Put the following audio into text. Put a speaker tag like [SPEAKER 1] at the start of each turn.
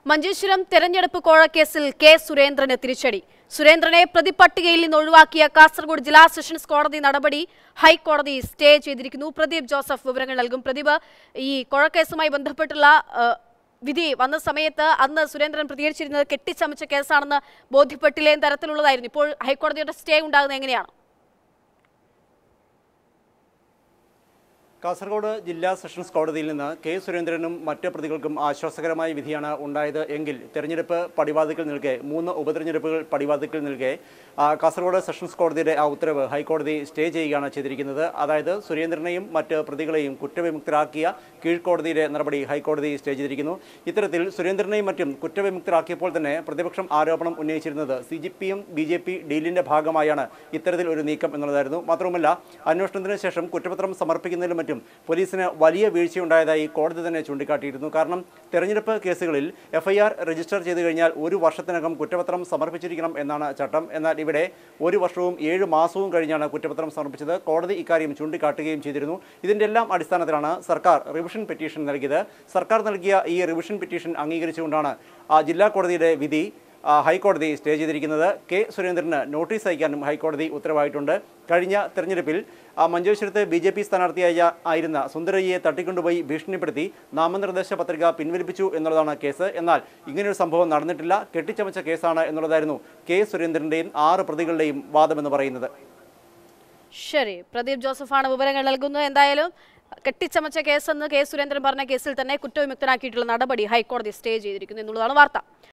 [SPEAKER 1] മഞ്ചേശ്വരം തെരഞ്ഞെടുപ്പ് കോഴക്കേസിൽ കെ സുരേന്ദ്രന് തിരിച്ചടി സുരേന്ദ്രനെ പ്രതിപട്ടികയിൽ നിന്ന് ഒഴിവാക്കിയ കാസർഗോഡ് ജില്ലാ സെഷൻസ് കോടതി നടപടി ഹൈക്കോടതി സ്റ്റേ ചെയ്തിരിക്കുന്നു പ്രദീപ് ജോസഫ് വിവരങ്ങൾ നൽകും പ്രദീപ് ഈ കോഴക്കേസുമായി ബന്ധപ്പെട്ടുള്ള ആ, വിധി വന്ന സമയത്ത് അന്ന് സുരേന്ദ്രൻ പ്രതികരിച്ചിരുന്നത് കെട്ടിച്ചമച്ച കേസാണെന്ന് ബോധ്യപ്പെട്ടില്ലേ എന്ന തരത്തിലുള്ളതായിരുന്നു ഇപ്പോൾ ഹൈക്കോടതിയുടെ സ്റ്റേ ഉണ്ടാകുന്നത് എങ്ങനെയാണ്
[SPEAKER 2] കാസർഗോഡ് ജില്ലാ സെഷൻസ് കോടതിയിൽ നിന്ന് കെ സുരേന്ദ്രനും മറ്റ് പ്രതികൾക്കും ആശ്വാസകരമായ വിധിയാണ് ഉണ്ടായത് എങ്കിൽ തെരഞ്ഞെടുപ്പ് പടിവാതിക്കൽ നിൽക്കെ മൂന്ന് ഉപതെരഞ്ഞെടുപ്പുകൾ പടിവാതിക്കൽ നിൽക്കെ ആ, കാസർഗോഡ് സെഷൻസ് കോടതിയുടെ ആ ഉത്തരവ് ഹൈക്കോടതി സ്റ്റേ ചെയ്യുകയാണ് ചെയ്തിരിക്കുന്നത് അതായത് സുരേന്ദ്രനെയും മറ്റ് പ്രതികളെയും കുറ്റവിമുക്തരാക്കിയ കീഴ്ക്കോടതിയുടെ നടപടി ഹൈക്കോടതി സ്റ്റേ ചെയ്തിരിക്കുന്നു ഇത്തരത്തിൽ സുരേന്ദ്രനെയും മറ്റും കുറ്റവിമുക്തരാക്കിയപ്പോൾ തന്നെ പ്രതിപക്ഷം ആരോപണം ഉന്നയിച്ചിരുന്നത് സി ജി പിയും ബി ജെ പി ഡീലിന്റെ ഭാഗമായാണ് ഇത്തരത്തിൽ ഒരു നീക്കം എന്നുള്ളതായിരുന്നു മാത്രവുമല്ല അന്വേഷണത്തിന് ശേഷം കുറ്റപത്രം സമർപ്പിക്കുന്നതിലും മറ്റും പോലീസിന് വലിയ വീഴ്ചയുണ്ടായതായി കോടതി തന്നെ ചൂണ്ടിക്കാട്ടിയിരുന്നു കാരണം തെരഞ്ഞെടുപ്പ് കേസുകളിൽ എഫ്ഐആർ രജിസ്റ്റർ ചെയ്തു കഴിഞ്ഞാൽ ഒരു വർഷത്തിനകം കുറ്റപത്രം സമർപ്പിച്ചിരിക്കണം എന്നാണ് ചട്ടം എന്നാൽ ഇവിടെ ഒരു വർഷവും ഏഴ് മാസവും കഴിഞ്ഞാണ് കുറ്റപത്രം സമർപ്പിച്ചത് കോടതി ഇക്കാര്യം ചൂണ്ടിക്കാട്ടുകയും ചെയ്തിരുന്നു ഇതിന്റെ എല്ലാം അടിസ്ഥാനത്തിലാണ് സർക്കാർ റിവിഷൻ പെറ്റീഷൻ നൽകിയത് സർക്കാർ നൽകിയ ഈ റിവിഷൻ പെറ്റീഷൻ അംഗീകരിച്ചുകൊണ്ടാണ് ആ ജില്ലാ കോടതിയുടെ വിധി ആ, ഹൈക്കോടതി സ്റ്റേ ചെയ്തിരിക്കുന്നത് കെ സുരേന്ദ്രന് നോട്ടീസ് അയക്കാനും ഹൈക്കോടതി ഉത്തരവായിട്ടുണ്ട് കഴിഞ്ഞ തെരഞ്ഞെടുപ്പിൽ ആ, മഞ്ചേശ്വരത്ത് ബി ജെ പി സ്ഥാനാർത്ഥിയായ ആയിരുന്ന സുന്ദരയ്യെ തട്ടിക്കൊണ്ടുപോയി ഭീഷണിപ്പെടുത്തി നാമനിർദ്ദേശ പത്രിക പിൻവലിപ്പിച്ചു എന്നുള്ളതാണ് കേസ് എന്നാൽ ഇങ്ങനെയൊരു സംഭവം നടന്നിട്ടില്ല കെട്ടിച്ചമച്ച കേസാണ് എന്നുള്ളതായിരുന്നു കെ സുരേന്ദ്രന്റെയും ആറ് പ്രതികളുടെയും വാദമെന്ന് പറയുന്നത്
[SPEAKER 1] ശരി പ്രദീപ് ജോസഫാണ് വിവരങ്ങൾ നൽകുന്നത് എന്തായാലും കെട്ടിച്ചമച്ച കേസെന്ന് കെ സുരേന്ദ്രൻ പറഞ്ഞ കേസിൽ തന്നെ കുറ്റവിമുക്തനാക്കിയിട്ടുള്ള നടപടി ഹൈക്കോടതി സ്റ്റേ ചെയ്തിരിക്കുന്നു എന്നുള്ളതാണ് വാർത്ത